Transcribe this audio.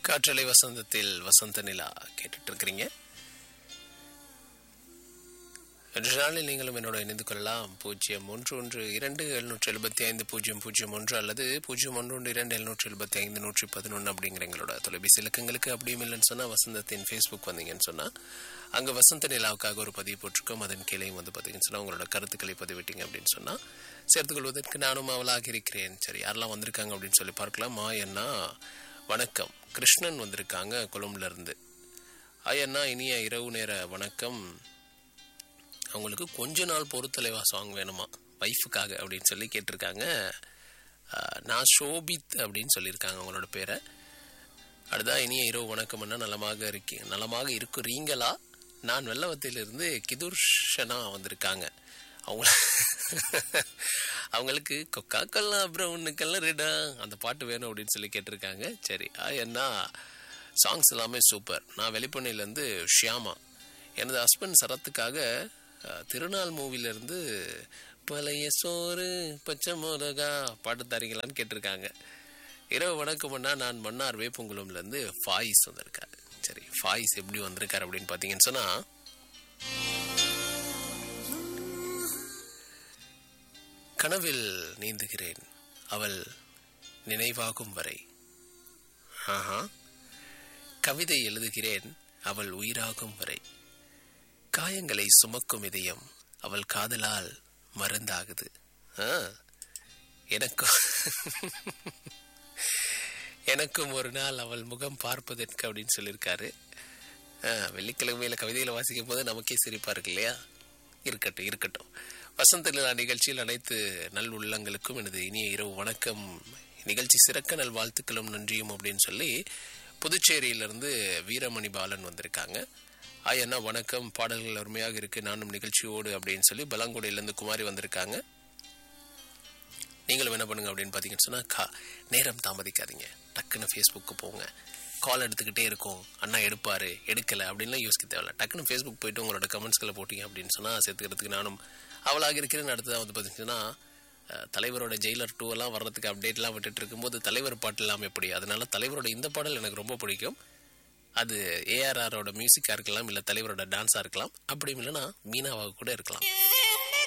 காற்றலை வசந்தத்தில் வசந்த நிலா கேட்டுட்டு இருக்கிறீங்க இன்று நாளில் நீங்களும் என்னோட இணைந்து கொள்ளலாம் பூஜ்ஜியம் ஒன்று ஒன்று இரண்டு எழுநூற்றி எழுபத்தி ஐந்து பூஜ்ஜியம் பூஜ்ஜியம் ஒன்று அல்லது பூஜ்ஜியம் ஒன்று ஒன்று இரண்டு எழுநூற்றி எழுபத்தி ஐந்து நூற்றி பதினொன்று அப்படிங்கிற எங்களோட தொலைபேசி இலக்கங்களுக்கு அப்படியும் இல்லைன்னு சொன்னால் வசந்தத்தின் ஃபேஸ்புக் வந்தீங்கன்னு சொன்னால் அங்கே வசந்த நிலாவுக்காக ஒரு பதிவு போட்டிருக்கோம் அதன் கீழேயும் வந்து பார்த்தீங்கன்னு சொன்னால் உங்களோட கருத்துக்களை பதிவிட்டீங்க அப்படின்னு சொன்னால் சேர்த்துக் கொள்வதற்கு நானும் அவளாக இருக்கிறேன் சரி யாரெல்லாம் வந்திருக்காங்க அப்படின்னு சொல்லி பார்க்கலாம் மா என்ன வணக்கம் கிருஷ்ணன் வந்திருக்காங்க கொழும்புல இருந்து ஐயண்ணா இனிய இரவு நேர வணக்கம் அவங்களுக்கு கொஞ்ச நாள் பொறுத்தலைவா சாங் வேணுமா ஒய்ஃபுக்காக அப்படின்னு சொல்லி கேட்டிருக்காங்க ஆஹ், நான் ஷோபித் அப்படின்னு சொல்லியிருக்காங்க அவங்களோட பேரை அடுத்தா இனிய இரவு வணக்கம்னா நலமாக இருக்கீங்க நலமாக இருக்கிறீங்களா நான் வெள்ளவத்திலிருந்து கிதுர்ஷனா வந்திருக்காங்க அவங்க அவங்களுக்கு கொக்கா கல்லா ப்ரௌனுக்கெல்லாம் ரெடா அந்த பாட்டு வேணும் அப்படின்னு சொல்லி கேட்டிருக்காங்க சரி ஆ, என்ன சாங்ஸ் எல்லாமே சூப்பர் நான் வெளிப்பண்ணையிலேருந்து ஷியாமா எனது ஹஸ்பண்ட் சரத்துக்காக அஹ், திருநாள் மூவிலேருந்து பழைய சோறு பச்சை மிளகா பாட்டு தரீங்களான்னு கேட்டிருக்காங்க இரவு வணக்கம்னா நான் மன்னார் வேப்பங்குளம்லேருந்து ஃபாயிஸ் வந்திருக்காரு சரி ஃபாயிஸ் எப்படி வந்திருக்காரு அப்படின்னு பார்த்தீங்கன்னு சொன்னால் கனவில் நீந்துகிறேன் அவள் நினைவாகும் வரை ஆஹா கவிதை எழுதுகிறேன் அவள் உயிராகும் வரை காயங்களை சுமக்கும் இதயம் அவள் காதலால் மருந்தாகுது ஆ, எனக்கும் எனக்கும் ஒரு நாள் அவள் முகம் பார்ப்பதற்கு அப்படின்னு சொல்லியிருக்காரு ஆ, வெள்ளிக்கிழமையில கவிதைகளை வாசிக்கும் போது நமக்கே சிரிப்பா இருக்கு இல்லையா இருக்கட்டும் இருக்கட்டும் வசந்த நிலா நிகழ்ச்சியில் அனைத்து நல் உள்ளங்களுக்கும் எனது இனிய இரவு வணக்கம் நிகழ்ச்சி சிறக்க நல் வாழ்த்துக்களும் நன்றியும் அப்படின்னு சொல்லி புதுச்சேரியிலிருந்து வீரமணி பாலன் வந்திருக்காங்க ஆய் அண்ணா வணக்கம் பாடல்கள் அருமையாக இருக்கு நானும் நிகழ்ச்சியோடு அப்படின்னு சொல்லி பலாங்குடியிலேருந்து குமாரி வந்திருக்காங்க நீங்களும் என்ன பண்ணுங்க அப்படின்னு பார்த்தீங்கன்னு சொன்னால் கா நேரம் தாமதிக்காதீங்க டக்குன்னு ஃபேஸ்புக்கு போங்க கால் எடுத்துக்கிட்டே இருக்கும் அண்ணா எடுப்பார் எடுக்கலை அப்படின்லாம் யோசிக்க தேவையில்ல டக்குன்னு ஃபேஸ்புக் போயிட்டு உங்களோட கமெண்ட்ஸ்களை போட்டீங்க அப்படின்னு சொன்னால் சேர்த்துக்கிறதுக்கு நானும் அவளாக இருக்கிறேன்னு அடுத்ததாக வந்து பார்த்தீங்கன்னா அஹ், தலைவரோட ஜெயிலர் டூ எல்லாம் வர்றதுக்கு அப்டேட்லாம் விட்டுட்டு இருக்கும்போது தலைவர் பாட்டு எல்லாம் எப்படி அதனால தலைவரோட இந்த பாடல் எனக்கு ரொம்ப பிடிக்கும் அது ஏஆர்ஆரோட மியூசிக்காக இருக்கலாம் இல்லை தலைவரோட டான்ஸாக இருக்கலாம் அப்படி இல்லைன்னா மீனாவாக கூட இருக்கலாம்